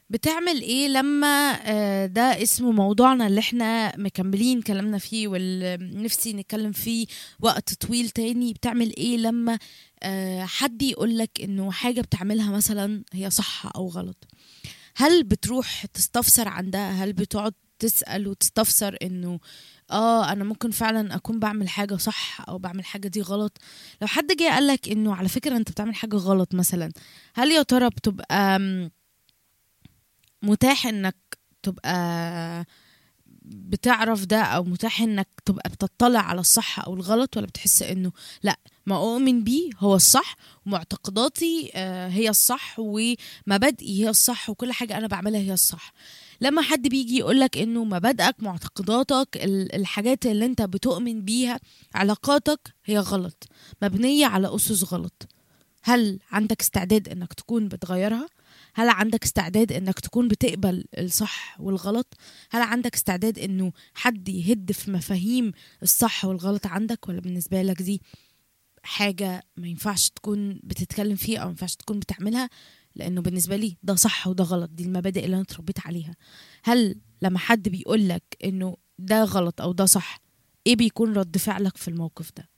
بتعمل ايه لما آه، ده اسمه موضوعنا اللي احنا مكملين كلامنا فيه واللي نفسي نتكلم فيه وقت طويل تاني بتعمل ايه لما آه، حد يقولك انه حاجة بتعملها مثلا هي صح او غلط هل بتروح تستفسر عن ده هل بتقعد تسأل وتستفسر انه اه انا ممكن فعلا اكون بعمل حاجة صح او بعمل حاجة دي غلط لو حد جه قالك انه على فكرة انت بتعمل حاجة غلط مثلا هل يا ترى بتبقى آم، متاح انك تبقى بتعرف ده او متاح انك تبقى بتطلع على الصح او الغلط ولا بتحس انه لا ما اؤمن بيه هو الصح ومعتقداتي آه، هي الصح ومبادئي هي الصح وكل حاجه انا بعملها هي الصح لما حد بيجي يقولك انه مبادئك معتقداتك ال- الحاجات اللي انت بتؤمن بيها علاقاتك هي غلط مبنيه على اسس غلط هل عندك استعداد انك تكون بتغيرها هل عندك استعداد انك تكون بتقبل الصح والغلط هل عندك استعداد انه حد يهد في مفاهيم الصح والغلط عندك ولا بالنسبه لك دي حاجه ما ينفعش تكون بتتكلم فيها او ما ينفعش تكون بتعملها لانه بالنسبه لي ده صح وده غلط دي المبادئ اللي انا اتربيت عليها هل لما حد بيقول لك انه ده غلط او ده صح ايه بيكون رد فعلك في الموقف ده